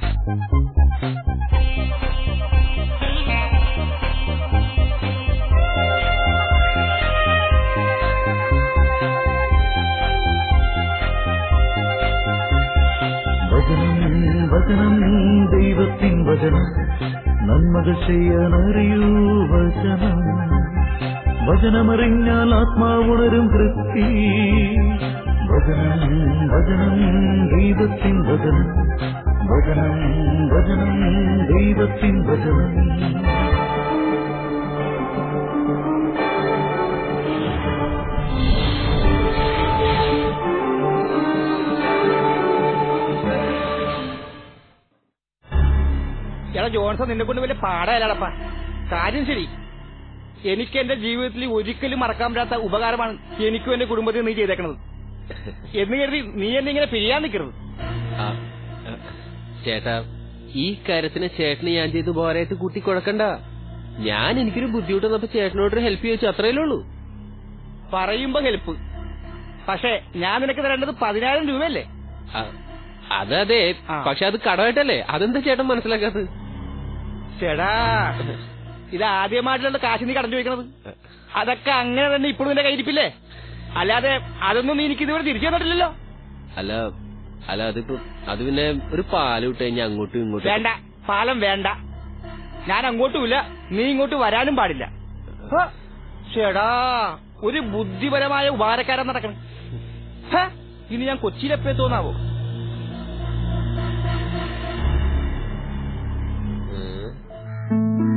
വചനം വചനം ദൈവത്തിൻ വചനം നന്മകൾ ചെയ്യാനറിയൂ വചനം വചനമറിഞ്ഞാൽ ആത്മാവുണരും തൃപ്തി വചനം വചനം ദൈവത്തിൻ വചനം വചനം വചനം ദൈവത്തിൻ വചനം എടാ ജോൺസൺ നിന്നെ കൊണ്ട് വലിയ പാടയല്ലടപ്പ കാര്യം ശരി എനിക്ക് എന്റെ ജീവിതത്തിൽ ഒരിക്കലും മറക്കാൻ പറ്റാത്ത ഉപകാരമാണ് എനിക്കും എന്റെ കുടുംബത്തിൽ നീ ചെയ്തേക്കണത് എന്ന് കരുതി നീ എന്നെ ഇങ്ങനെ പിരിയാൻ നിൽക്കരുത് ആ, ആ, ചേട്ടാ ഈ കാര്യത്തിന് ചേട്ടന് ഞാൻ ചെയ്ത് പോരായിട്ട് കൂട്ടി കുഴക്കണ്ട ഞാൻ എനിക്കൊരു ബുദ്ധിമുട്ട് വന്നപ്പോ ചേട്ടനോടൊരു ഹെൽപ്പ് ചോദിച്ചു അത്രയല്ലേ ഉള്ളൂ പറയുമ്പോ ഹെൽപ്പ് പക്ഷേ ഞാൻ നിനക്ക് തരേണ്ടത് പതിനായിരം രൂപയല്ലേ ആ, അതതെ ആ. പക്ഷെ അത് കടമായിട്ടല്ലേ അതെന്താ ചേട്ടൻ മനസ്സിലാക്കാത്തത് ചേടാ ഇത് ആദ്യമായിട്ടുള്ള കാശ് നീ കടം ചോദിക്കണത് അതൊക്കെ അങ്ങനെ തന്നെ ഇപ്പോഴും നിന്റെ കയ്യിരിപ്പില്ലേ അല്ലാതെ അതൊന്നും നീ എനിക്ക് ഇതുവരെ തിരിച്ചു തന്നിട്ടില്ലല്ലോ അല്ല അല്ല അതിപ്പോ അത് പിന്നെ ഒരു പാല് വിട്ട് കഴിഞ്ഞാൽ അങ്ങോട്ടും ഇങ്ങോട്ടും വേണ്ട പാലം വേണ്ട ഞാൻ അങ്ങോട്ടുമില്ല നീ ഇങ്ങോട്ട് വരാനും പാടില്ല ഹ, ചേടാ ഒരു ബുദ്ധിപരമായ ഉപകാരക്കാരൻ നടക്കണം ഹ, ഇനി ഞാൻ കൊച്ചിയിലെപ്പേ തോന്നാവോ ഉം.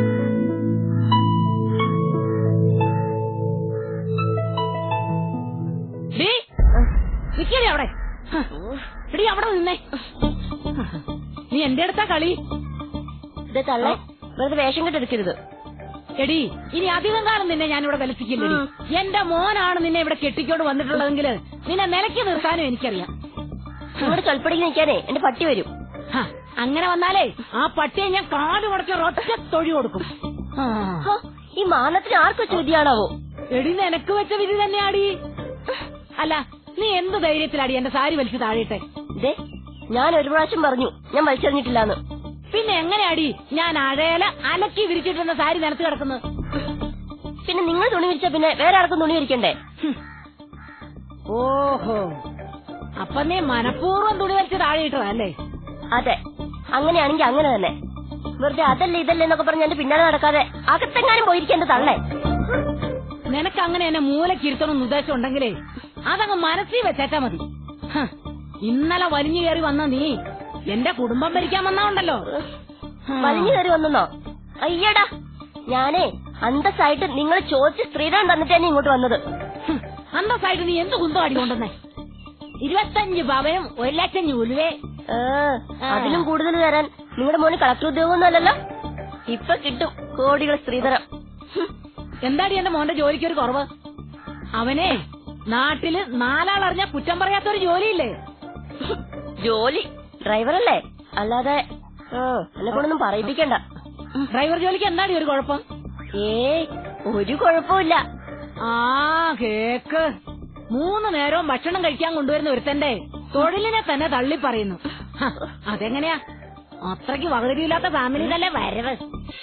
ഡീ, നിക്കടി അവിടെ എടി അവിടെ നിന്നേ നീ എന്റെ അടുത്താ കളി ഇത് തള്ളേ വെറുതെ വേഷം കെട്ടെടുക്കരുത് എടി ഇനി അധികം കാലം നിന്നെ ഞാൻ ഇവിടെ വിലസിക്കില്ലടി എന്റെ മോനാണ് നിന്നെ ഇവിടെ കെട്ടിക്കൊണ്ട് വന്നിട്ടുള്ളതെങ്കിൽ നിന്നെ നിലയ്ക്ക് നിർത്താനും എനിക്കറിയാം ഇവിടെ ചൊൽപ്പടിക്ക് നിൽക്കാനേ എന്റെ പട്ടി വരും ഹ, അങ്ങനെ വന്നാലേ ആ പട്ടിയെ ഞാൻ കാല് മുടക്കി ഒരൊറ്റ തൊഴി കൊടുക്കും ആ. ഹോ, ഈ മാനത്തിന് ആർക്കും ചോദ്യാണാവോ എടി നിനക്ക് വെച്ച വിധി തന്നെയാടി അല്ല നീ എന്ത് ധൈര്യത്തിലാടി എന്റെ സാരി വലിച്ചു താഴെട്ടെ ഇതേ ഞാൻ ഒരു പ്രാവശ്യം പറഞ്ഞു ഞാൻ വലിച്ചെറിഞ്ഞിട്ടില്ലാന്ന് പിന്നെ എങ്ങനെയാടി ഞാൻ അഴയല അലക്കി വിരിച്ചിട്ടുന്ന സാരി നിലത്ത് കിടക്കുന്നത് പിന്നെ നിങ്ങൾ തുണി വിരിച്ച പിന്നെ വേറെ ആർക്കും തുണി വിരിക്കണ്ടേ ഹും. ഓഹോ അപ്പൊ നീ മനഃപൂർവ്വം തുണി വലിച്ച് താഴെ ഇട്ടതല്ലേ അതെ അങ്ങനെയാണെങ്കി അങ്ങനെ തന്നെ വെറുതെ അതല്ലേ ഇതല്ലേ എന്നൊക്കെ പറഞ്ഞ് എന്റെ പിന്നാലെ നടക്കാതെ അകത്തെങ്ങാനും പോയിരിക്കും എന്റെ തള്ളേ നിനക്ക് അങ്ങനെ എന്നെ മൂലക്കിരുത്തണം ഉദ്ദേശം ഉണ്ടെങ്കിലേ അതങ്ങ് മനസ്സിൽ വെച്ചേച്ചാ മതി ഹ, ഇന്നലെ വലിഞ്ഞു കയറി വന്ന നീ എന്റെ കുടുംബം ഭരിക്കാൻ വന്നാ ഉണ്ടല്ലോ വലിഞ്ഞു കയറി വന്നോ അയ്യടാ ഞാനേ അന്തസ്സായിട്ട് നിങ്ങൾ ചോദിച്ച് സ്ത്രീധനം തന്നിട്ടാണ് ഇങ്ങോട്ട് വന്നത് ഹും, അന്തസ്സായിട്ട് നീ എന്ത് കുന്തം അടി കൊണ്ടുവന്നേ ഇരുപത്തഞ്ച് പവനും ഒരു ലക്ഷം ഉലുവേ ഏ, അതിലും കൂടുതൽ തരാൻ നിങ്ങളുടെ മോന് കളക്ടർ ഉദ്യോഗമൊന്നുമല്ലല്ലോ ഇപ്പൊ കിട്ടും കോടികൾ സ്ത്രീധനം ഹും. എന്താടി എന്റെ മോന്റെ ജോലിക്ക് ഒരു കുറവ് അവനെ നാട്ടില് നാലാളറിഞ്ഞ കുറ്റം പറയാത്തൊരു ജോലിയില്ലേ ജോലി ഡ്രൈവറല്ലേ അല്ലാതെ ആ, എന്നെ കൊണ്ടൊന്നും പറയിപ്പിക്കണ്ട ഡ്രൈവർ ജോലിക്ക് എന്താടി ഒരു കുഴപ്പം ഏയ് ഒരു കുഴപ്പമില്ല ആ കേക്ക് മൂന്ന് നേരവും ഭക്ഷണം കഴിക്കാൻ കൊണ്ടുവരുന്ന ഒരുത്തന്റെ തൊഴിലിനെ തന്നെ തള്ളി പറയുന്നു ഹ, അതെങ്ങനെയാ അത്രയ്ക്ക് വകതിരിയില്ലാത്ത ഫാമിലിയിലല്ലേ വരവ്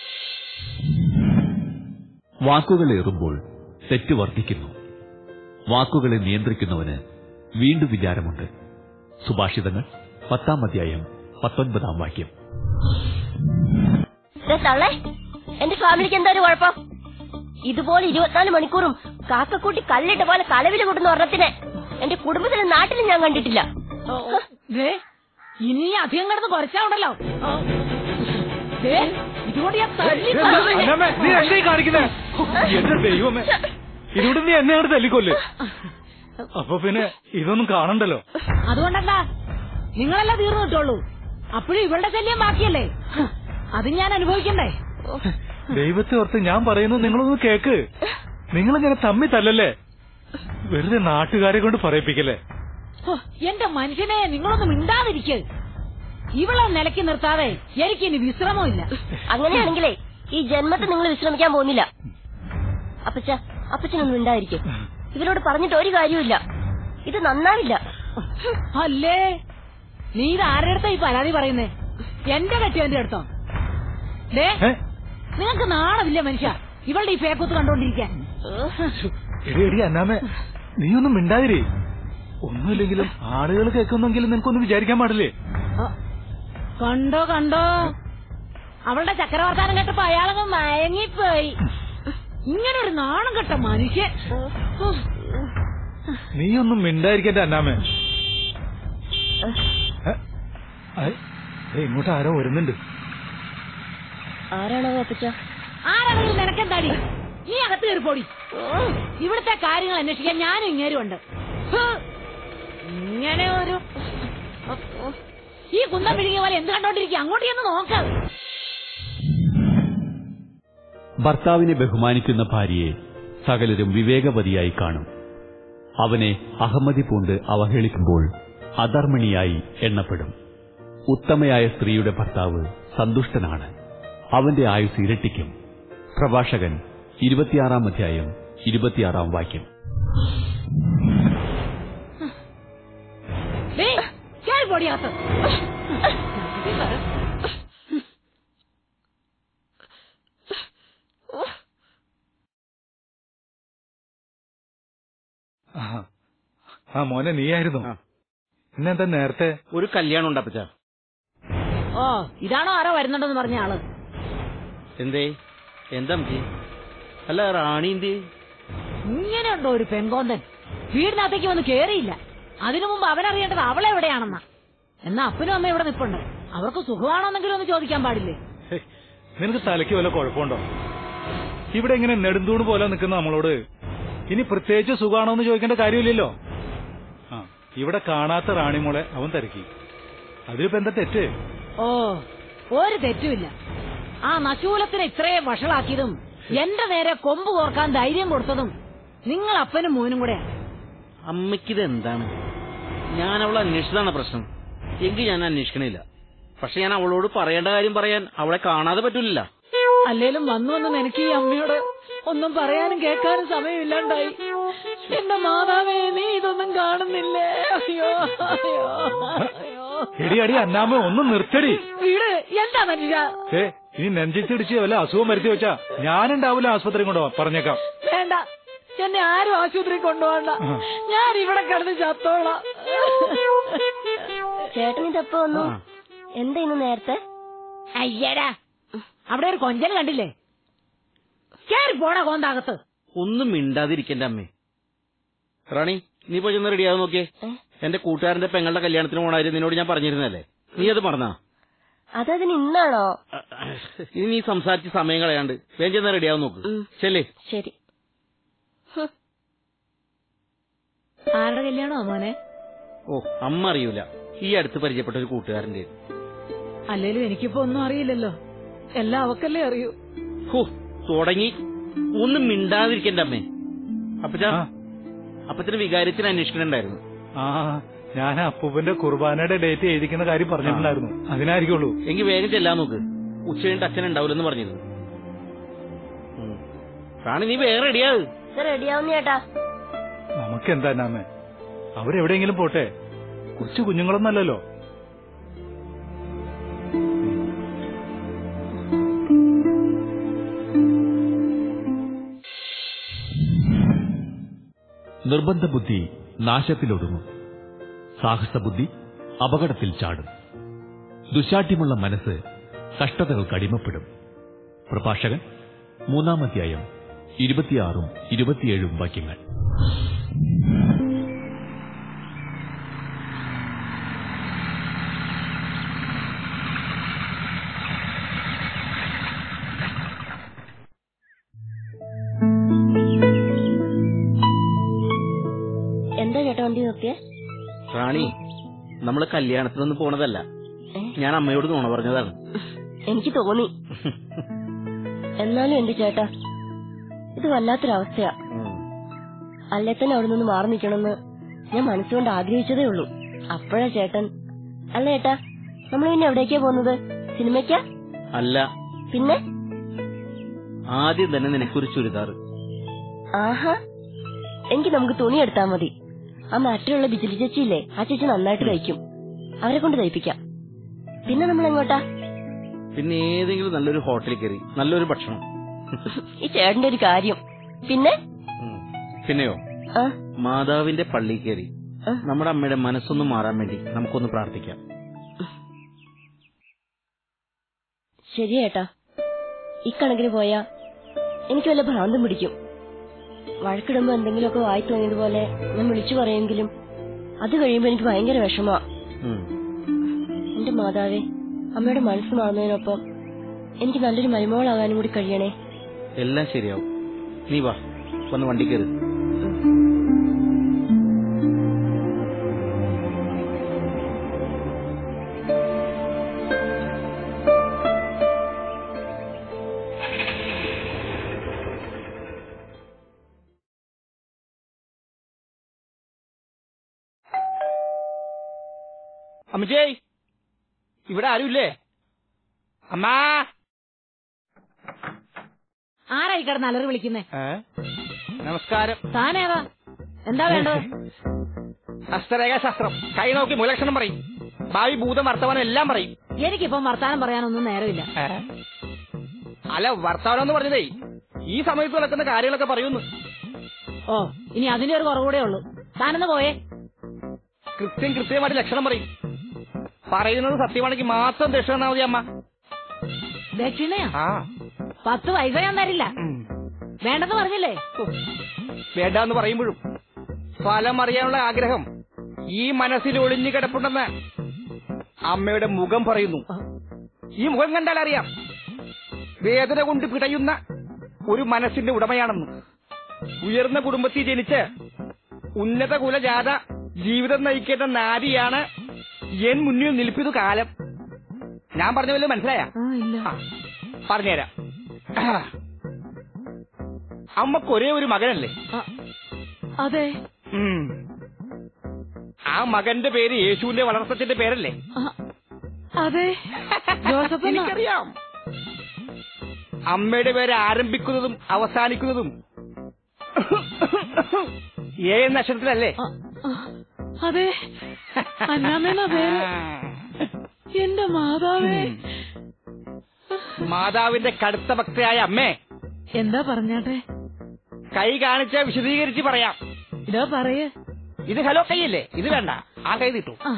വാക്കുകളേറുമ്പോൾ തെറ്റ് വർദ്ധിക്കുന്നു വാക്കുകളെ നിയന്ത്രിക്കുന്നവന് വീണ്ടും വിചാരമുണ്ട് സുഭാഷിതങ്ങൾ പത്താം അധ്യായം പത്തൊൻപതാം വാക്യം ദേ തള്ളേ എന്റെ ഫാമിലിക്ക് എന്താ ഒരു കുഴപ്പം ഇതുപോലെ ഇരുപത്തിനാല് മണിക്കൂറും കാക്കക്കൂട്ടി കല്ലിട്ട പോലെ കലവില് കൂട്ടുന്ന ഒരെണ്ണത്തിനെ എന്റെ കുടുംബത്തിലും നാട്ടിലും ഞാൻ കണ്ടിട്ടില്ല ദേ, ഇനി ഈ അധികം കിടന്ന് കുറച്ചാണ്ടല്ലോ ദേ, ഇതുകൊണ്ട് ഞാൻ തല്ലി അന്നമ്മേ, നീ എന്തേ കാണിക്കുന്നേ എന്റെ ദൈവമേ ഇതിലൂടെ നീ എന്നെയാണ് തല്ലിക്കൊല്ല് അപ്പൊ പിന്നെ ഇതൊന്നും കാണണ്ടല്ലോ അതുകൊണ്ടെന്താ നിങ്ങളല്ല തീർന്നു കിട്ടുള്ളൂ അപ്പോഴും ഇവളുടെ ശല്യം ബാക്കിയല്ലേ ഹ, അത് ഞാൻ അനുഭവിക്കണ്ടേ ദൈവത്തെ ഓർത്ത് ഞാൻ പറയുന്നത് നിങ്ങളൊന്ന് കേക്ക് നിങ്ങളിങ്ങനെ തമ്മി തല്ലല്ലേ വെറുതെ നാട്ടുകാരെ കൊണ്ട് പറയിപ്പിക്കല്ലേ ഹോ, എന്റെ മനുഷ്യനെ നിങ്ങളൊന്നും മിണ്ടാതിരിക്ക് ഇവളെ നിലയ്ക്ക് നിർത്താതെ എനിക്കിനി വിശ്രമമില്ല അങ്ങനെയാണെങ്കിലേ ഈ ജന്മത്തിൽ നിങ്ങൾ വിശ്രമിക്കാൻ പോകുന്നില്ല അപ്പച്ച അപ്പച്ചനൊന്നും ഉണ്ടായിരിക്കും ഇവരോട് പറഞ്ഞിട്ട് ഒരു കാര്യമില്ല ഇത് നന്നാവില്ല അല്ലേ നീ ഇത് ആരുടെ അടുത്താ ഈ പരാതി പറയുന്നേ എന്റെ കെട്ടിയവന്റെ അടുത്തോ ദേ ഏ? നിങ്ങൾക്ക് നാണമില്ല മനുഷ്യ ഇവളുടെ ഈ പേക്കൂത്ത് കണ്ടോണ്ടിരിക്കാൻ എടി എടി അന്നാമേ നീ ഒന്നും മിണ്ടാതിരേ ഒന്നുമില്ലെങ്കിലും ആളുകൾ കേൾക്കുന്നെങ്കിലും നിനക്കൊന്നും വിചാരിക്കാൻ പാടില്ലേ ആ, കണ്ടോ കണ്ടോ അവളുടെ ചക്രവർത്താനം കേട്ടപ്പോ അയാളങ്ങ് മയങ്ങിപ്പോയി ഇങ്ങനെ ഒരു നാണം കെട്ട മനുഷ്യൻ ഉഫ്. നീ ഒന്നും മിണ്ടായിരിക്കട്ടെ അന്നാമേ ഏ? ഏ? ദേ, ഇങ്ങോട്ട് ആരോ വരുന്നുണ്ട് ആരാണോ അപ്പച്ച ആരാണെങ്കിലും നിനക്കെന്താടി നീ അകത്ത് കയറിപ്പോടി ഇവിടുത്തെ കാര്യങ്ങൾ അന്വേഷിക്കാൻ ഞാനും ഇങ്ങേരും ഉണ്ട് ഹ്. ഇങ്ങനെ ഒരു ഈ കുന്തം പിഴുകിയ പോലെ എന്ത് കണ്ടോണ്ടിരിക്കുക അങ്ങോട്ട് ചെന്ന് നോക്ക് ഭർത്താവിനെ ബഹുമാനിക്കുന്ന ഭാര്യയെ സകലരും വിവേകവതിയായി കാണും അവനെ അഹമ്മതി പൂണ്ട് അവഹേളിക്കുമ്പോൾ അധർമ്മിണിയായി എണ്ണപ്പെടും ഉത്തമയായ സ്ത്രീയുടെ ഭർത്താവ് സന്തുഷ്ടനാണ് അവന്റെ ആയുസ് ഇരട്ടിക്കും പ്രഭാഷകൻ ഇരുപത്തിയാറാം അധ്യായം ഇരുപത്തിയാറാം വാക്യം ദേ, കയറിപ്പോടി അകത്ത് ആ. ആ മോനെ നീയായിരുന്നു ആ. ഇന്നെന്താ നേരത്തെ ഒരു കല്യാണം ഉണ്ട് അപ്പച്ച ഓ ഇതാണോ ആരോ വരുന്നുണ്ടെന്ന് പറഞ്ഞ ആള് എന്തേ എന്താ അമ്മച്ചി അല്ല റാണി എന്തേ ഇങ്ങനെയുണ്ടോ ഒരു പെങ്കോന്തൻ വീടിനകത്തേക്ക് വന്ന് കേറിയില്ല അതിനു മുമ്പ് അവനറിയേണ്ടത് അവളെവിടെയാണെന്നാ എന്നാ അപ്പനും അമ്മ ഇവിടെ നിപ്പുണ്ട് അവർക്ക് സുഖമാണോന്നെങ്കിലും ഒന്ന് ചോദിക്കാൻ പാടില്ലേ ഹേ, നിനക്ക് തലയ്ക്ക് വല്ല കുഴപ്പമുണ്ടോ ഇവിടെ ഇങ്ങനെ നെടുന്തൂണ് പോലെ നിൽക്കുന്ന നമ്മളോട് ഇനി പ്രത്യേകിച്ച് സുഖാണോ എന്ന് ചോദിക്കേണ്ട കാര്യമില്ലല്ലോ ആ ഇവിടെ കാണാത്ത റാണിമോളെ അവൻ തിരക്കി അതിലിപ്പോ എന്താ തെറ്റ് ഓ ഒരു തെറ്റുമില്ല ആ നശൂലത്തിനെ ഇത്രയും വഷളാക്കിയതും എന്റെ നേരെ കൊമ്പ് കോർക്കാൻ ധൈര്യം കൊടുത്തതും നിങ്ങൾ അപ്പനും മോനും കൂടെ അമ്മയ്ക്കിത് എന്താണ് ഞാൻ അവളെ അന്വേഷിച്ചതാണ് പ്രശ്നം എങ്കിൽ ഞാൻ അന്വേഷിക്കണില്ല പക്ഷെ ഞാൻ അവളോട് പറയേണ്ട കാര്യം പറയാൻ അവളെ കാണാതെ പറ്റൂല അല്ലേലും വന്നു വന്നും എനിക്ക് ഈ അമ്മയോട് ഒന്നും പറയാനും കേൾക്കാനും സമയമില്ലാണ്ടായി എന്റെ മാതാവേ നീ ഇതൊന്നും കാണുന്നില്ലേ അയ്യോ അയ്യോ അയ്യോ എടി അടി അന്നാമ ഒന്നും നിർത്തടി വീട് എന്താ മനുഷ്യ ഏ ഇനി നെഞ്ചിച്ചിടിച്ച് വല്ല അസുഖം വരുത്തി വെച്ചാ ഞാനുണ്ടാവില്ല ആസ്പത്രി കൊണ്ടുപോവാ പറഞ്ഞേക്കാം വേണ്ട എന്നെ ആരും ആശുപത്രി കൊണ്ടുപോകണ്ട ഞാൻ ഇവിടെ കിടന്ന് ചത്തോളാം ചേട്ടൻ ഇതപ്പോ വന്നു എന്താ ഇന്ന് നേരത്തെ അയ്യടാ അവിടെ ഒരു കൊഞ്ചൽ കണ്ടില്ലേ കേറി പോടാ കോന്താകത്ത് ഒന്നും മിണ്ടാതിരിക്കന്റെ അമ്മേ റാണി നീ പോയി ചെന്ന് റെഡിയാവും നോക്കിയേ ഏ? എന്റെ കൂട്ടുകാരന്റെ പെങ്ങളുടെ കല്യാണത്തിന് പോണ കാര്യം നിന്നോട് ഞാൻ പറഞ്ഞിരുന്നല്ലേ നീ അത് മറന്നാ അതതിന് ഇന്നാണോ ഇനി നീ സംസാരിച്ച് സമയം കളയാണ്ട് വേഗം ചെന്ന് റെഡിയാവും നോക്ക് ഉം. ചെല്ലേ ശരി ആരുടെ കല്യാണോ മോനെ ഓ അമ്മ അറിയൂല ഈ അടുത്ത് പരിചയപ്പെട്ട ഒരു കൂട്ടുകാരന്റെ അല്ലേലും എനിക്കിപ്പോ ഒന്നും അറിയില്ലല്ലോ എല്ലാം അവക്കല്ലേ അറിയൂ ഹോ തുടങ്ങി ഒന്നും മിണ്ടാതിരിക്കന്റെ അമ്മേ അപ്പച്ചാ ആ. അപ്പച്ചന് വികാരത്തിന് അന്വേഷിക്കണുണ്ടായിരുന്നു ആ ഞാൻ അപ്പൂപ്പന്റെ കുർബാനയുടെ ഡേറ്റ് എഴുതിക്കുന്ന കാര്യം പറഞ്ഞിട്ടുണ്ടായിരുന്നു അതിനായിരിക്കുള്ളൂ എങ്കിൽ വേഗം ചെല്ലാൻ നോക്ക് ഉച്ച കഴിഞ്ഞിട്ട് അച്ഛൻ ഉണ്ടാവില്ലെന്ന് പറഞ്ഞിരുന്നു ഉം. റാണി നീ വേറെ റെഡിയാവ് ഇത് റെഡിയാവുന്ന ചേട്ടാ നമുക്ക് എന്താ നാമേ അവരെവിടെയെങ്കിലും പോട്ടെ കൊച്ചു കുഞ്ഞുങ്ങളൊന്നല്ലല്ലോ നിർബന്ധ ബുദ്ധി നാശത്തിലൊടുങ്ങും സാഹസബുദ്ധി അപകടത്തിൽ ചാടും ദുശാഠ്യമുള്ള മനസ്സ് കഷ്ടതകൾക്ക് അടിമപ്പെടും പ്രഭാഷകൻ മൂന്നാം അധ്യായം ഇരുപത്തിയാറും ഇരുപത്തിയേഴും വാക്യങ്ങൾ എന്താ ചേട്ടാ വണ്ടി നോക്കിയേ റാണി നമ്മള് കല്യാണത്തിനൊന്നും പോണതല്ല ഏ? ഞാൻ അമ്മയോട് നുണ പറഞ്ഞതാണ് എനിക്ക് തോന്നി എന്നാലും എന്റെ ചേട്ടാ ഇത് വല്ലാത്തൊരവസ്ഥയാ ഉം. അല്ലേ തന്നെ അവിടെ നിന്ന് മാറി നിൽക്കണമെന്ന് ഞാൻ മനസ്സുകൊണ്ട് ആഗ്രഹിച്ചതേ ഉള്ളൂ അപ്പോഴാ ചേട്ടൻ അല്ല ചേട്ടാ നമ്മൾ പിന്നെ എവിടേക്കാ പോകുന്നത് സിനിമയ്ക്കാ അല്ല പിന്നെ ആദ്യം തന്നെ നിനക്കൊരു ചുരിദാർ ആഹാ എങ്കിൽ നമുക്ക് തുണി എടുത്താ മതി ആ മറ്റുള്ള ബിജിലി ചേച്ചിയില്ലേ ആ ചേച്ചി നന്നായിട്ട് തയ്ക്കും അവരെ കൊണ്ട് തയ്പ്പിക്കാം പിന്നെ നമ്മൾ എങ്ങോട്ടാ പിന്നെ ഏതെങ്കിലും നല്ലൊരു ഹോട്ടലിൽ കയറി നല്ലൊരു ഭക്ഷണം ഈ ചേട്ടന്റെ ഒരു കാര്യം പിന്നെ ഉം. പിന്നെയോ ആ, മാതാവിന്റെ പള്ളിയിൽ കയറി ആ. നമ്മുടെ അമ്മയുടെ മനസ്സൊന്ന് മാറാൻ വേണ്ടി നമുക്കൊന്ന് പ്രാർത്ഥിക്കാം ശരി ഏട്ടാ ഇക്കണക്കിന് പോയാ എനിക്ക് വല്ല ഭ്രാന്തം പിടിക്കും വഴക്കിടുമ്പോ എന്തെങ്കിലുമൊക്കെ വായി തോന്നിയതുപോലെ ഞാൻ വിളിച്ചു പറയുമെങ്കിലും അത് കഴിയുമ്പോ എനിക്ക് ഭയങ്കര വിഷമാ ഉം. എന്റെ മാതാവേ അമ്മയുടെ മനസ്സ് മാറുന്നതിനൊപ്പം എനിക്ക് നല്ലൊരു മരുമകളാകാനും കൂടി കഴിയണേ എല്ലാം ശരിയാവും നീ വാ വന്ന് വണ്ടി കയറി അമ്മച്ചേ ഇവിടെ ആരുമില്ലേ അമ്മാ ആരായി കിടന്ന് അലറി വിളിക്കുന്നേ ഏ? നമസ്കാരം താനേതാ എന്താ വേണ്ടത് ഹസ്തരേഖ ശാസ്ത്രം കൈ നോക്കി മൂലക്ഷണം പറയും ഭാവി ഭൂതം വർത്തമാനം എല്ലാം പറയും എനിക്കിപ്പം വർത്താനം പറയാനൊന്നും നേരമില്ല ഏ? അല്ല വർത്തമാനം എന്ന് പറഞ്ഞതേ ഈ സമയത്ത് നടക്കുന്ന കാര്യങ്ങളൊക്കെ പറയുന്നു ഓ ഇനി അതിന്റെ ഒരു കുറവുകൂടെ ഉള്ളൂ താനെന്ന് പോയേ കൃത്യം കൃത്യമായിട്ട് ലക്ഷണം പറയും പറയുന്നത് സത്യമാണെങ്കിൽ മാത്രം ദക്ഷിണ തന്നാ മതി അമ്മ ദക്ഷിണയോ ആ പത്ത് പൈസ ഞാൻ തരില്ല ഉം. വേണ്ടെന്ന് പറഞ്ഞില്ലേ വേണ്ടാന്ന് പറയുമ്പോഴും ഫലം അറിയാനുള്ള ആഗ്രഹം ഈ മനസ്സിൽ ഒളിഞ്ഞു കിടപ്പുണ്ടെന്ന് അമ്മയുടെ മുഖം പറയുന്നു ഈ മുഖം കണ്ടാൽ അറിയാം വേദന കൊണ്ട് പിടയുന്ന ഒരു മനസ്സിന്റെ ഉടമയാണെന്ന് ഉയർന്ന കുടുംബത്തിൽ ജനിച്ച് ഉന്നത കുലജാത ജീവിതം നയിക്കേണ്ട നാരിയാണ് എൻ മുന്നിൽ നിൽപ്പിതു കാലം ഞാൻ പറഞ്ഞ വല്ലതും മനസ്സിലായ ആ ഇല്ല പറഞ്ഞുതരാം അമ്മക്ക് ഒരേ ഒരു മകനല്ലേ ആ, അതെ ഉം. ആ മകന്റെ പേര് യേശുവിന്റെ വളർത്തച്ഛന്റെ പേരല്ലേ ആ, അതെ ജോസഫ് എന്നാ. എനിക്കറിയാം അമ്മയുടെ പേര് ആരംഭിക്കുന്നതും അവസാനിക്കുന്നതും ഏ എന്ന അക്ഷരത്തിലല്ലേ ആ, ആ, അതെ അന്നാമെന്നാ പേര് എന്റെ മാതാവേ മാതാവിന്റെ കടുത്ത ഭക്തയായ അമ്മേ എന്താ പറഞ്ഞാട്ടെ കൈ കാണിച്ച വിശദീകരിച്ച് പറയാം ഇതോ പറയേ ഇത് ഹലോ കൈയല്ലേ ഇത് വേണ്ട ആ കൈ കിട്ടു ആ,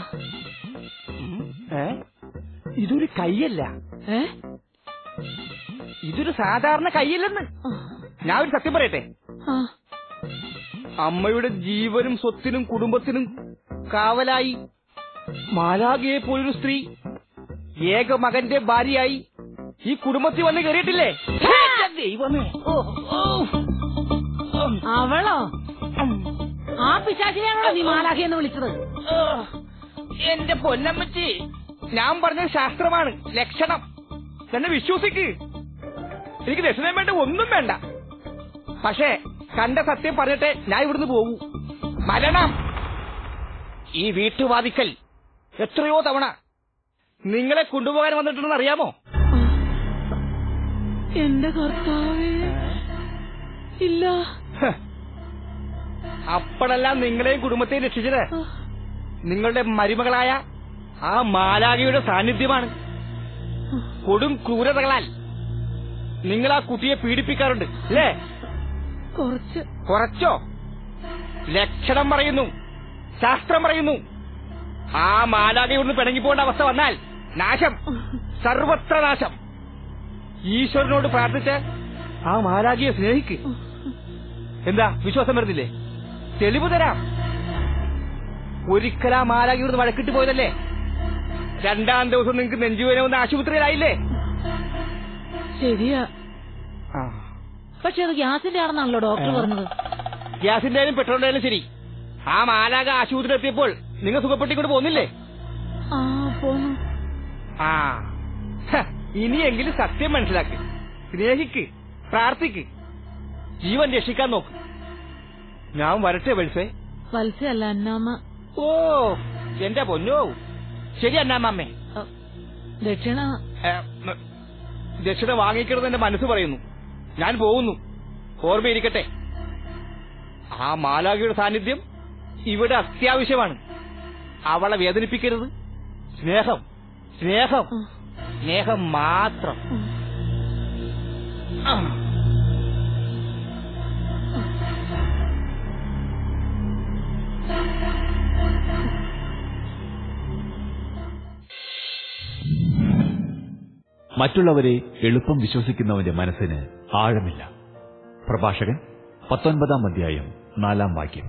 ഏ ഇതൊരു കൈയല്ല ഏ ഇതൊരു സാധാരണ കൈയല്ലെന്ന് ആ, ഞാൻ ഒരു സത്യം പറയട്ടെ ആ, അമ്മയുടെ ജീവനും സ്വത്തിനും കുടുംബത്തിനും കാവലായി മാലാഖയെ പോലൊരു സ്ത്രീ ഏക മകന്റെ ഭാര്യയായി ഈ കുടുംബത്തിൽ വന്ന് കയറിയിട്ടില്ലേ എന്റെ ദൈവമേ ഓ, ഓ. അവളോ ആ പിശാചിനെയാണോ നീ മാലാഖി എന്ന് വിളിച്ചത് ഓ, എന്റെ പൊന്നമ്മച്ചി ഞാൻ പറഞ്ഞത് ശാസ്ത്രമാണ് ലക്ഷണം എന്നെ വിശ്വസിക്ക് എനിക്ക് ദക്ഷിണം വേണ്ട ഒന്നും വേണ്ട പക്ഷേ കണ്ട സത്യം പറഞ്ഞിട്ട് ഞാൻ ഇവിടുന്ന് പോകൂ മരണം ഈ വീട്ടുവാതിക്കൽ എത്രയോ തവണ നിങ്ങളെ കൊണ്ടുപോകാൻ വന്നിട്ടുണ്ടെന്ന് അറിയാമോ എന്റെ കർത്താവേ ഇല്ല ഹ്. അപ്പോഴെല്ലാം നിങ്ങളെയും കുടുംബത്തെയും രക്ഷിച്ചത് നിങ്ങളുടെ മരുമകളായ ആ മാലാഖയുടെ സാന്നിധ്യമാണ് കൊടും ക്രൂരതകളാൽ നിങ്ങൾ ആ കുട്ടിയെ പീഡിപ്പിക്കാറുണ്ട് അല്ലേ കുറച്ച് കുറച്ചോ ലക്ഷണം പറയുന്നു ശാസ്ത്രം പറയുന്നു ആ മാലാഖയോട് പിണങ്ങിപ്പോണ്ട അവസ്ഥ വന്നാൽ നാശം സർവത്ര നാശം ഈശ്വരനോട് പ്രാർത്ഥിച്ച് ആ മാലാഖിയെ സ്നേഹിക്ക് എന്താ വിശ്വാസം വരുന്നില്ലേ തെളിവ് തരാം ഒരിക്കൽ ആ മാലാഖിയോട് വഴക്കിട്ട് പോയതല്ലേ രണ്ടാം ദിവസം നിങ്ങൾക്ക് നെഞ്ചുവേന വന്ന് ആശുപത്രിയിലായില്ലേ ശരിയാ ആ പക്ഷെ അത് ഗ്യാസിന്റെ ആണെന്നാണല്ലോ ഡോക്ടർ പറഞ്ഞത് ഗ്യാസിന്റെ ആയാലും പെട്രോളിന്റെ ആയാലും ശരി ആ മാലാക ആശുപത്രി എത്തിയപ്പോൾ നിങ്ങൾ സുഖപ്പെട്ടിക്കൊണ്ട് പോന്നില്ലേ ആ പോന്നു ആ ഹ, ഇനിയെങ്കിലും സത്യം മനസ്സിലാക്ക് സ്നേഹിക്ക് പ്രാർത്ഥിക്ക് ജീവൻ രക്ഷിക്കാൻ നോക്ക് ഞാൻ വരട്ടെ വത്സേ വത്സയല്ല അന്നാമ്മ ഓ എന്റെ പൊന്നോ ശരി അന്നാമ്മേ അ, ദക്ഷിണ ഏ, ഉം, ദക്ഷിണ വാങ്ങിക്കരുത് എന്റെ മനസ്സ് പറയുന്നു ഞാൻ പോകുന്നു ഓർമ്മയിരിക്കട്ടെ ആ മാലാഖയുടെ സാന്നിധ്യം ഇവിടെ അത്യാവശ്യമാണ് അവളെ വേദനിപ്പിക്കരുത് സ്നേഹം സ്നേഹം സ്നേഹം മാത്രം ആ. മറ്റുള്ളവരെ എളുപ്പം വിശ്വസിക്കുന്നവന്റെ മനസ്സിന് ആഴമില്ല പ്രഭാഷകൻ പത്തൊൻപതാം അധ്യായം നാലാം വാക്യം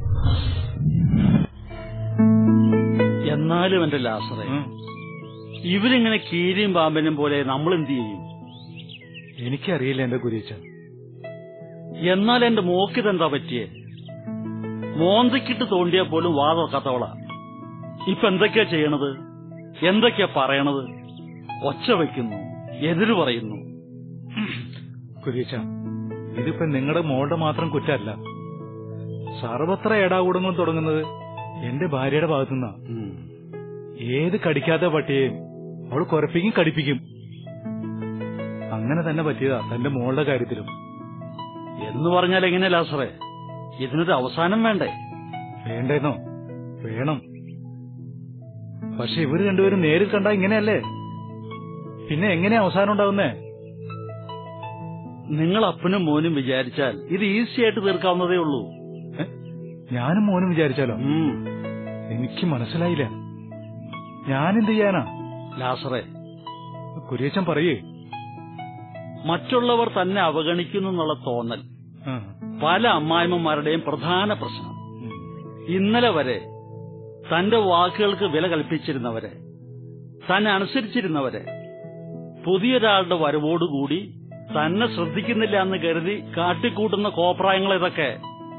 എന്നാലും എന്റെ ലാസറെ ഉം. ഇവരിങ്ങനെ കീരിയും പാമ്പനും പോലെ നമ്മൾ എന്ത് ചെയ്യും എനിക്കറിയില്ല എന്റെ കുരിയച്ച എന്നാൽ എന്റെ മോക്കിതെന്താ പറ്റിയേ മോന്തക്കിട്ട് തോണ്ടിയാൽ പോലും വാ തുറക്കാത്തവളാ ഇപ്പൊ എന്തൊക്കെയാ ചെയ്യണത് എന്തൊക്കെയാ പറയണത് ഒച്ച വയ്ക്കുന്നു എതിര് പറയുന്നു കുരിയച്ച ഇതിപ്പോ നിങ്ങളുടെ മോളുടെ മാത്രം കുറ്റമല്ല സർവത്ര ഏടാകൂടങ്ങളും തുടങ്ങുന്നത് എന്റെ ഭാര്യയുടെ ഭാഗത്തുനിന്നാ ഉം. ഏത് കടിക്കാത്ത പട്ടിയെയും അവൾ കുരപ്പിക്കും കടിപ്പിക്കും അങ്ങനെ തന്നെ പറ്റിയതാ തന്റെ മോളുടെ കാര്യത്തിലും എന്ന് പറഞ്ഞാൽ എങ്ങനെ ലാസറെ ഇതിനൊരു അവസാനം വേണ്ടേ വേണ്ടെന്നോ വേണം പക്ഷെ ഇവര് രണ്ടുപേരും നേരിൽ കണ്ടാ ഇങ്ങനെയല്ലേ പിന്നെ എങ്ങനെയാ അവസാനം ഉണ്ടാവുന്നേ നിങ്ങൾ അപ്പനും മോനും വിചാരിച്ചാൽ ഇത് ഈസി ആയിട്ട് തീർക്കാവുന്നതേ ഉള്ളൂ ഏ? ഞാനും മോനും വിചാരിച്ചാലോ ഉം. എനിക്ക് മനസ്സിലായില്ല ഞാനെന്ത് ചെയ്യാനാ ലാസറെ കുരിയച്ചൻ പറയേ മറ്റുള്ളവർ തന്നെ അവഗണിക്കുന്നു എന്നുള്ള തോന്നൽ ആ. പല അമ്മായിമ്മമാരുടെയും പ്രധാന പ്രശ്നം ഉം. ഇന്നലെ വരെ തന്റെ വാക്കുകൾക്ക് വില കൽപ്പിച്ചിരുന്നവരെ തന്നെ അനുസരിച്ചിരുന്നവരെ പുതിയൊരാളുടെ വരവോടുകൂടി തന്നെ ശ്രദ്ധിക്കുന്നില്ല എന്ന് കരുതി കാട്ടിക്കൂട്ടുന്ന കോപ്രായങ്ങൾ ഇതൊക്കെ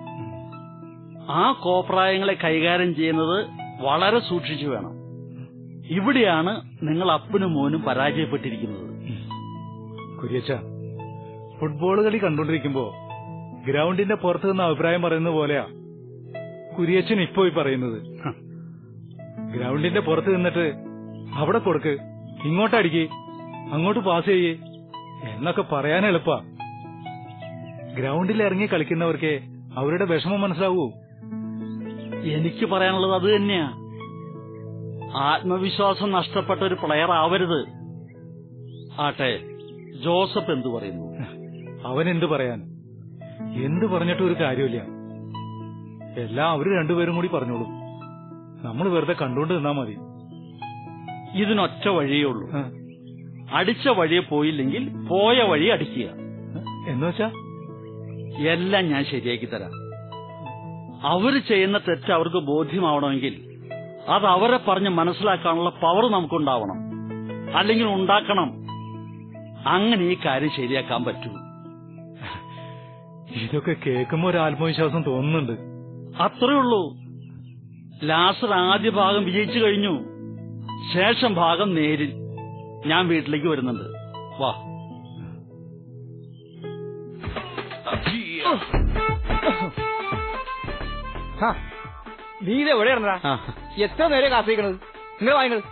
ആ കോപ്രായങ്ങളെ കൈകാര്യം ചെയ്യുന്നത് വളരെ സൂക്ഷിച്ചു വേണം ഇവിടെയാണ് നിങ്ങൾ അപ്പനും മോനും പരാജയപ്പെട്ടിരിക്കുന്നത് കുരിയച്ച ഫുട്ബോൾ കളി കണ്ടോണ്ടിരിക്കുമ്പോ ഗ്രൗണ്ടിന്റെ പുറത്ത് നിന്ന് അഭിപ്രായം പറയുന്നത് പോലെയാ കുരിയച്ചൻ ഇപ്പോ ഈ പറയുന്നത് ഹ. ഗ്രൗണ്ടിന്റെ പുറത്ത് നിന്നിട്ട് അവിടെ കൊടുക്ക് ഇങ്ങോട്ട് അടിക്ക് അങ്ങോട്ട് പാസ് ചെയ്യേ എന്നൊക്കെ പറയാൻ എളുപ്പാ ഗ്രൗണ്ടിൽ ഇറങ്ങി കളിക്കുന്നവർക്ക് അവരുടെ വിഷമം മനസ്സിലാവൂ എനിക്ക് പറയാനുള്ളത് അത് തന്നെയാ ആത്മവിശ്വാസം നഷ്ടപ്പെട്ട ഒരു പ്ലെയർ ആവരുത് ആട്ടെ ജോസഫ് എന്തു പറയുന്നു അവൻ എന്ത് പറയാൻ എന്ത് പറഞ്ഞിട്ടും ഒരു കാര്യമില്ല എല്ലാം അവര് രണ്ടുപേരും കൂടി പറഞ്ഞോളും നമ്മൾ വെറുതെ കണ്ടുകൊണ്ട് നിന്നാ മതി ഇതിനൊറ്റ വഴിയേ ഉള്ളൂ ആ. അടിച്ച വഴിയെ പോയില്ലെങ്കിൽ പോയ വഴി അടിക്കുക എന്ന് വെച്ചാ എല്ലാം ഞാൻ ശരിയാക്കി തരാം അവര് ചെയ്യുന്ന തെറ്റ് അവർക്ക് ബോധ്യമാവണമെങ്കിൽ അത് അവരെ പറഞ്ഞ് മനസ്സിലാക്കാനുള്ള പവർ നമുക്കുണ്ടാവണം അല്ലെങ്കിൽ ഉണ്ടാക്കണം അങ്ങനെ ഈ കാര്യം ശരിയാക്കാൻ പറ്റൂ ഇതൊക്കെ കേൾക്കുമ്പോ ഒരു ആത്മവിശ്വാസം തോന്നുന്നുണ്ട് അത്രേ ഉള്ളൂ ലാസർ ആദ്യ ഭാഗം വിജയിച്ചു കഴിഞ്ഞു ശേഷം ഭാഗം നേരിൽ ഞാൻ വീട്ടിലേക്ക് വരുന്നുണ്ട് വാ ഹാ, നീ ഇത് എവിടെ ഇറങ്ങാ എത്ര നേരം കാത്തിരിക്കണത് നിങ്ങൾ വാങ്ങണത്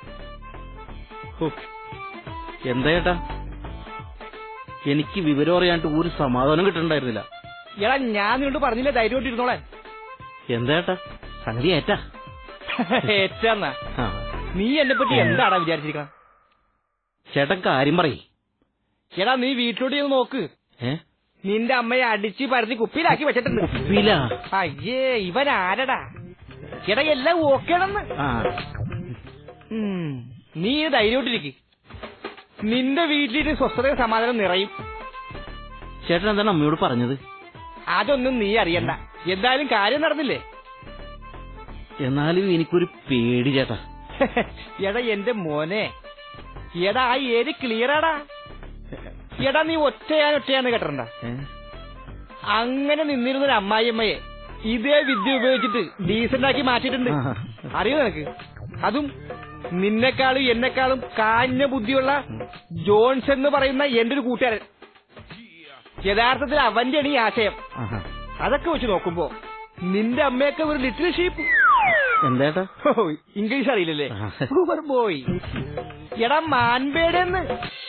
എന്താ ചേട്ടാ എനിക്ക് വിവരം അറിയാണ്ട് ഒരു സമാധാനം കിട്ടണ്ടായിരുന്നില്ല എടാ ഞാൻ നിന്നോട് പറഞ്ഞില്ലേ ധൈര്യമായിട്ട് ഇരുന്നോളെ എന്താ ചേട്ടാ സംഗതി ഏറ്റാ ഏറ്റാന്നാ ആ. നീ എന്നെ പറ്റി എന്താടാ വിചാരിച്ചിരിക്കണം ചേട്ടൻ കാര്യം പറയ് എടാ നീ വീട്ടിലോട്ട് ചെന്ന് നോക്ക് ഏ നിന്റെ അമ്മയെ അടിച്ച് പരത്തി കുപ്പിയിലാക്കി വെച്ചിട്ടുണ്ട് കുപ്പിയിലാ? അയ്യേ ഇവൻ ആരടാ എടാ എല്ലാം ഓക്കേണെന്ന് ആ ഉം. നീ ഇത് ധൈര്യമായിട്ടിരിക്കും നിന്റെ വീട്ടിലിട്ട് സ്വസ്ഥത സമാധാനം നിറയും ചേട്ടൻ എന്താണ് അമ്മയോട് പറഞ്ഞത് അതൊന്നും നീ അറിയണ്ട എന്തായാലും കാര്യം നടന്നില്ലേ എന്നാലും എനിക്കൊരു പേടി ചേട്ടാ എടാ എന്റെ മോനെ എടാ ആ ഏരി ക്ലിയറാടാ എടാ നീ ഒറ്റയാൻ ഒറ്റയാന്ന് കേട്ടിട്ടുണ്ട ഏ? അങ്ങനെ നിന്നിരുന്ന ഒരു അമ്മായിയമ്മയെ ഇതേ വിദ്യ ഉപയോഗിച്ചിട്ട് ഡീസന്റ് ആക്കി മാറ്റിയിട്ടുണ്ട് ആ. അറിയോ നിനക്ക് അതും നിന്നെക്കാളും എന്നെക്കാളും കാഞ്ഞ ബുദ്ധിയുള്ള ജോൺസ് എന്ന് പറയുന്ന എന്റെ ഒരു കൂട്ടുകാരൻ യഥാർത്ഥത്തിൽ അവന്റെയാണ് ഈ ആശയം ആഹാ. അതൊക്കെ വെച്ച് നോക്കുമ്പോ നിന്റെ അമ്മയൊക്കെ ഒരു ലിറ്റിൽ ഷീപ്പ് എന്താ ചേട്ടാ ഇംഗ്ലീഷ് അറിയില്ലല്ലേ ആ. സൂപ്പർ ബോയ് എടാ മാൻപേടെന്ന്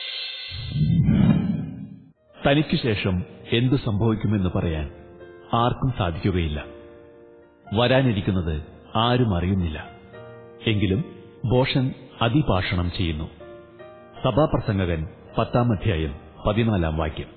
തനിക്കു ശേഷം എന്തു സംഭവിക്കുമെന്ന് പറയാൻ ആർക്കും സാധിക്കുകയില്ല വരാനിരിക്കുന്നത് ആരും അറിയുന്നില്ല എങ്കിലും ബോഷൻ അതിഭാഷണം ചെയ്യുന്നു സഭാപ്രസംഗകൻ പത്താം അധ്യായം പതിനാലാം വാക്യം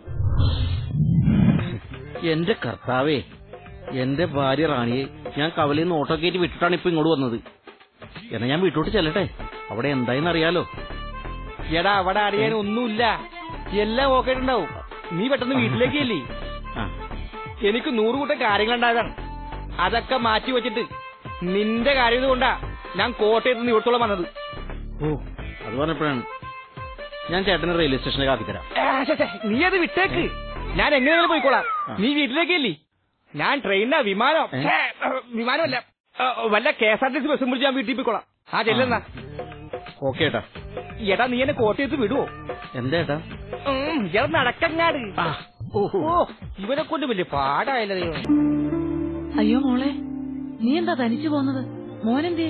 എന്റെ കർത്താവേ എന്റെ ഭാര്യ റാണിയെ ഞാൻ കവലയിൽ നിന്ന് ഓട്ടോ കയറ്റി വിട്ടിട്ടാണ് ഇപ്പൊ ഇങ്ങോട്ട് വന്നത് എന്നാ ഞാൻ വീട്ടോട്ട് ചെല്ലട്ടെ അവിടെ എന്തായെന്ന് അറിയാലോ എടാ അവിടെ അറിയാൻ ഒന്നുമില്ല എല്ലാം ഓക്കെ ഉണ്ടാവും നീ പെട്ടെന്ന് വീട്ടിലേക്ക് ഇല്ലേ ആ എനിക്ക് നൂറ് കൂട്ടം കാര്യങ്ങളുണ്ടായതാണ് അതൊക്കെ മാറ്റി വെച്ചിട്ട് നിന്റെ കാര്യം കൊണ്ടാ ഞാൻ കോട്ടയത്ത് നിന്ന് ഇവിടത്തോളം വന്നത് ഓ അത് പറഞ്ഞപ്പോഴാണ് ഞാൻ ചേട്ടനെ റെയിൽവേ സ്റ്റേഷനിലേക്ക് ആക്കി തരാം ഏ, ശ്ശെ, ശ്ശെ, നീ അത് വിട്ടേക്ക് ഞാൻ എങ്ങനെയാലും പോയിക്കോളാം നീ വീട്ടിലേക്ക് ഇല്ലേ ഞാൻ ട്രെയിനാ വിമാനം ഏ? ഛേ, ഏ, വിമാനമല്ല ഏ, വല്ല K S R T C ബസ്സും പിടിച്ച് ഞാൻ വീട്ടിൽ പോയിക്കോളാം ആ ചെല്ലുന്ന ഓക്കെ ഏട്ടാ എടാ നീ എന്നെ കോട്ടയത്ത് വിടുവോ എന്താ ഏട്ടാ ഉം, എടാ നടക്കങ്ങാട് ആ, ഓ ഇവനെ കൊണ്ട് വലിയ പാടായല്ലോ ദൈവം അയ്യോ മോളെ നീ എന്താ തനിച്ചു പോന്നത് മോനെന്തേ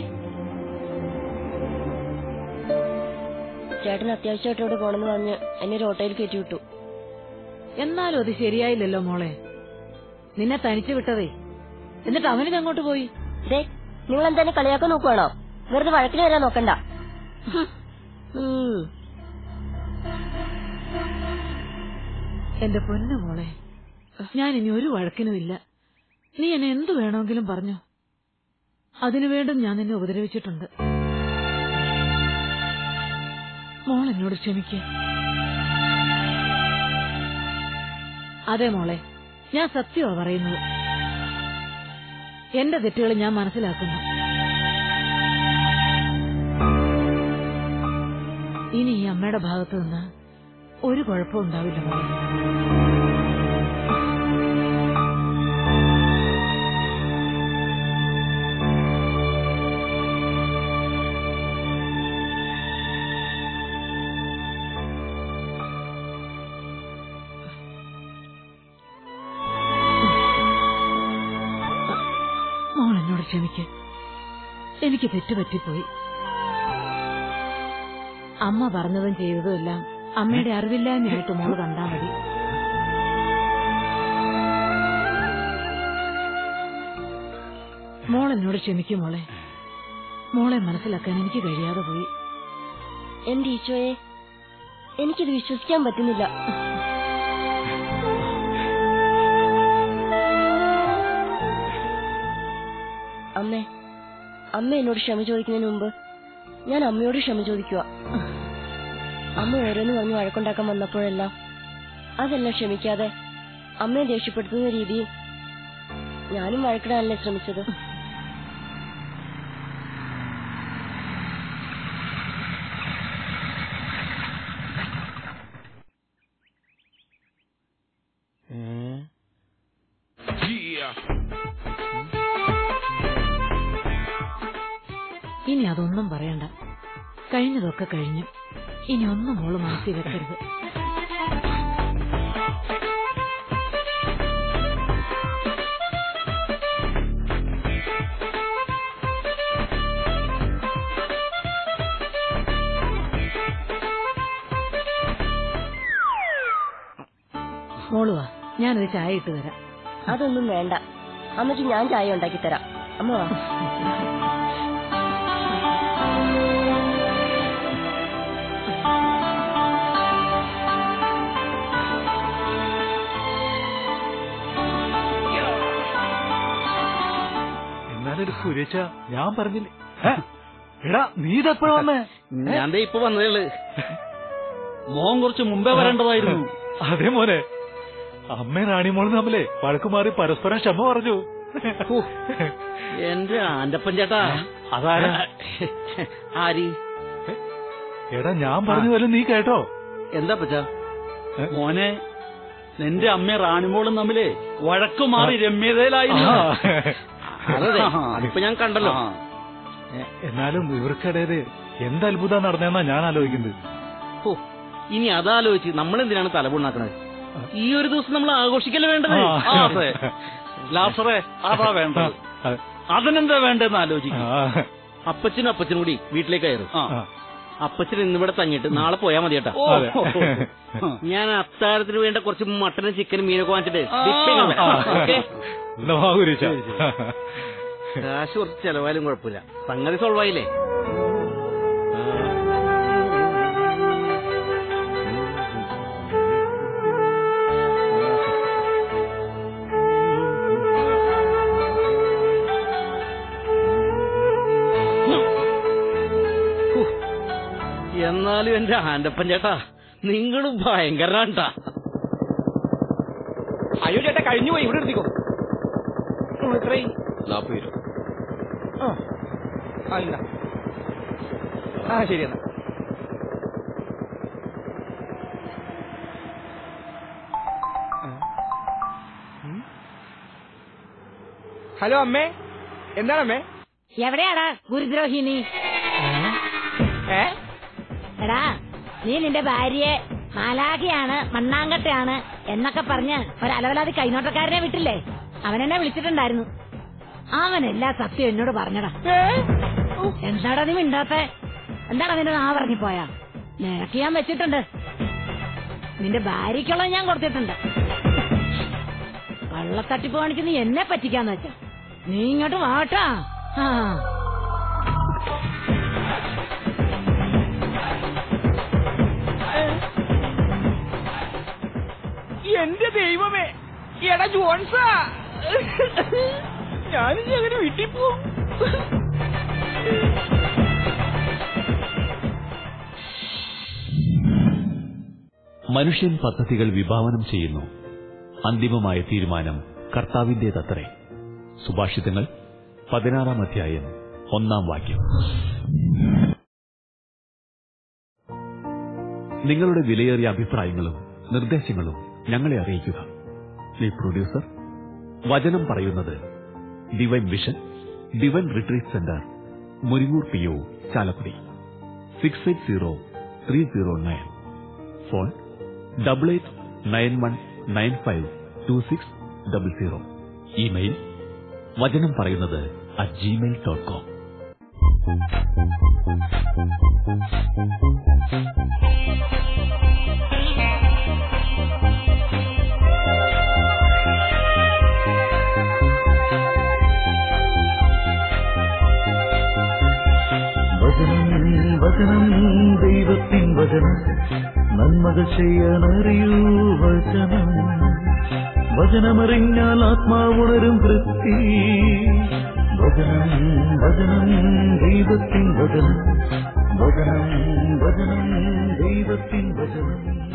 ചേട്ടൻ അത്യാവശ്യമായിട്ട് ഇവിടെ പോണെന്ന് പറഞ്ഞ് എന്നെ ഒരു ഓട്ടോയിൽ കയറ്റി വിട്ടു എന്നാലും അത് ശരിയായില്ലല്ലോ മോളെ നിന്നെ തനിച്ചു വിട്ടതേ എന്നിട്ട് അവനിത് അങ്ങോട്ട് പോയി ദേ നിങ്ങൾ എന്തായാലും കളിയാക്കാൻ നോക്കുവാണോ വെറുതെ വഴക്കിന് വരാൻ നോക്കണ്ട ഹും. ഉം. എന്റെ പൊന്നു മോളെ ഞാൻ ഇനി ഒരു വഴക്കിനുമില്ല നീ എന്നെ എന്തു വേണമെങ്കിലും പറഞ്ഞു അതിനു വേണ്ടും ഞാൻ നിന്നെ ഉപദ്രവിച്ചിട്ടുണ്ട് മോൾ എന്നോട് ക്ഷമിക്ക അതെ മോളെ ഞാൻ സത്യമാ പറയുന്നത് എന്റെ തെറ്റുകൾ ഞാൻ മനസ്സിലാക്കുന്നു ഇനി ഈ അമ്മയുടെ ഭാഗത്തു നിന്ന് ഒരു കുഴപ്പവും ഉണ്ടാവില്ല മോളെ മോൾ എന്നോട് ക്ഷമിക്ക് എനിക്ക് തെറ്റുപറ്റിപ്പോയി അമ്മ പറഞ്ഞതും ചെയ്തതും എല്ലാം അമ്മയുടെ അറിവില്ലായ്മയായിട്ട് മോള് കണ്ടാ മതി മോൾ എന്നോട് ക്ഷമിക്കും മോളെ മോളെ മനസ്സിലാക്കാൻ എനിക്ക് കഴിയാതെ പോയി എന്റെ ഈശോയെ എനിക്കിത് വിശ്വസിക്കാൻ പറ്റുന്നില്ല അമ്മേ അമ്മ എന്നോട് ക്ഷമ ചോദിക്കുന്നതിന് മുമ്പ് ഞാൻ അമ്മയോട് ക്ഷമ ചോദിക്കുക അമ്മ ഓരോന്ന് പറഞ്ഞ് വഴക്കുണ്ടാക്കാൻ വന്നപ്പോഴെല്ലാം അതെല്ലാം ക്ഷമിക്കാതെ അമ്മയെ ദേഷ്യപ്പെടുത്തുന്ന രീതിയിൽ ഞാനും വഴക്കിടാനല്ലേ ശ്രമിച്ചത് ഇനി അതൊന്നും പറയണ്ട കഴിഞ്ഞതൊക്കെ കഴിഞ്ഞു ഇനി ഒന്നും മോള് മനസ്സിൽ വെക്കരുത് മോള് വാ ഞാനൊരു ചായ ഇട്ട് തരാം അതൊന്നും വേണ്ട അമ്മയ്ക്ക് ഞാൻ ചായ ഉണ്ടാക്കി തരാം അമ്മ വാ എന്നാലൊരു സുരേഷ ഞാൻ പറഞ്ഞില്ലേ ഏ? എടാ നീ ഇതെപ്പോഴാ വന്നേ ഞാൻ ദേ ഇപ്പൊ വന്നതേ ഉള്ളു മോൻ കുറച്ച് മുമ്പേ വരേണ്ടതായിരുന്നു അതെ മോനെ അമ്മയും റാണിമോളും തമ്മിലേ വഴക്കുമാറി പരസ്പരം ക്ഷമ പറഞ്ഞു ഹോ, എന്റെ ആന്റപ്പൻ ചേട്ടാ അതാരാ ആരി എടാ ഞാൻ പറഞ്ഞു വല്ല നീ കേട്ടോ എന്താ പച്ചാ മോനെ നിന്റെ അമ്മ റാണിമോളും തമ്മില് വഴക്കു മാറി രമ്യതയിലായിരുന്നു ആ. അതെ അതിപ്പോ ഞാൻ കണ്ടല്ലോ ആ. എന്നാലും ഇവർക്കിടയില് എന്ത് അത്ഭുതം നടന്നെന്നാ ഞാൻ ആലോചിക്കുന്നത് ഹോ, ഇനി അതാലോചിച്ച് നമ്മൾ എന്തിനാണ് തലപുണ്ണാക്കണത് ഈ ഒരു ദിവസം നമ്മൾ ആഘോഷിക്കല്ലേ വേണ്ടത് ആ. ആ, അതെ ലാസറേ അതാ വേണ്ടത് ആ. അതിനെന്താ വേണ്ടെന്ന് ആലോചിക്കും ആ. അപ്പച്ചനും അപ്പച്ചനും കൂടി വീട്ടിലേക്ക് കയറും ആ. ആ. അപ്പച്ചൻ ഇന്നിവിടെ തങ്ങിട്ട് നാളെ പോയാ മതി കേട്ടാ ഓ. അതെ. ഞാൻ അത്താഴത്തിന് വേണ്ട കുറച്ച് മട്ടനും ചിക്കനും മീനൊക്കെ വാങ്ങിച്ചിട്ട് ആ. ഡിപ്പിങ് ആ. ഓക്കെ എന്നാ വാ കുരിശ. കാശ് കുറച്ച് ചെലവായാലും കുഴപ്പമില്ല സംഗതി സോൾവ് ആയില്ലേ ആ. എന്നാലും എന്റെ ആന്റപ്പൻ ചേട്ടാ നിങ്ങളും ഭയങ്കരാണ്ടാ അയ്യോ ചേട്ടാ കഴിഞ്ഞു പോയി ഇവിടെ എടുത്തിക്കോ ഉം, എത്രയായി നാപ്പത് രൂപ ആ ആ ഇല്ല ആ ശരി എന്നാ ഹലോ അമ്മേ എന്താണ് അമ്മേ എവിടെയാടാ ഗുരുദ്രോഹിണി ഏ എടാ നീ നിന്റെ ഭാര്യയെ മാലാഖയാണ് മണ്ണാങ്കട്ടയാണ് എന്നൊക്കെ പറഞ്ഞ് ഒരു അലവലാതി കൈനോട്ടക്കാരനെ വിട്ടില്ലേ അവനെന്നെ വിളിച്ചിട്ടുണ്ടായിരുന്നു അവൻ എല്ലാ സത്യം എന്നോട് പറഞ്ഞടാ എന്താടാ നീ മിണ്ടാത്തെ എന്താടാ നിന്റെ നാ പറഞ്ഞിപ്പോയാ നിനക്ക് ഞാൻ വെച്ചിട്ടുണ്ട് നിന്റെ ഭാര്യയ്ക്കുള്ളത് ഞാൻ കൊടുത്തിട്ടുണ്ട് കള്ളത്തട്ടിപ്പ് കാണിച്ച് നീ എന്നെ പറ്റിക്കാന്ന് വെച്ചാ നീ ഇങ്ങോട്ട് വാട്ടാ ആ എന്റെ ദൈവമേ എടാ ജോൺസാ ഞാനിനി അങ്ങനെ വീട്ടിൽ പോവും മനുഷ്യൻ പദ്ധതികൾ വിഭാവനം ചെയ്യുന്നു അന്തിമമായ തീരുമാനം കർത്താവിന്റേതത്രേ സുഭാഷിതങ്ങൾ പതിനാറാം അധ്യായം ഒന്നാം വാക്യം നിങ്ങളുടെ വിലയേറിയ അഭിപ്രായങ്ങളും നിർദ്ദേശങ്ങളും ഞങ്ങളെ അറിയിക്കുക ദി പ്രൊഡ്യൂസർ വചനം പറയുന്നത് divine vision divine retreat centre Muringoor P O Chalakudy six eight zero three zero nine phone double eight nine one nine five two six double zero email വചനം പറയുന്നത് അറ്റ് ജിമെയിൽ ഡോട്ട് കോം വചനം വചനം ദൈവത്തിൻ വചനം നന്മകൾ ചെയ്യാനറിയൂ വചനം വചനമറിഞ്ഞാൽ ആത്മാവുണരും തൃപ്തി വചനം വചനം ദൈവത്തിൻ വചനം വചനം വചനം ദൈവത്തിൻ വചനം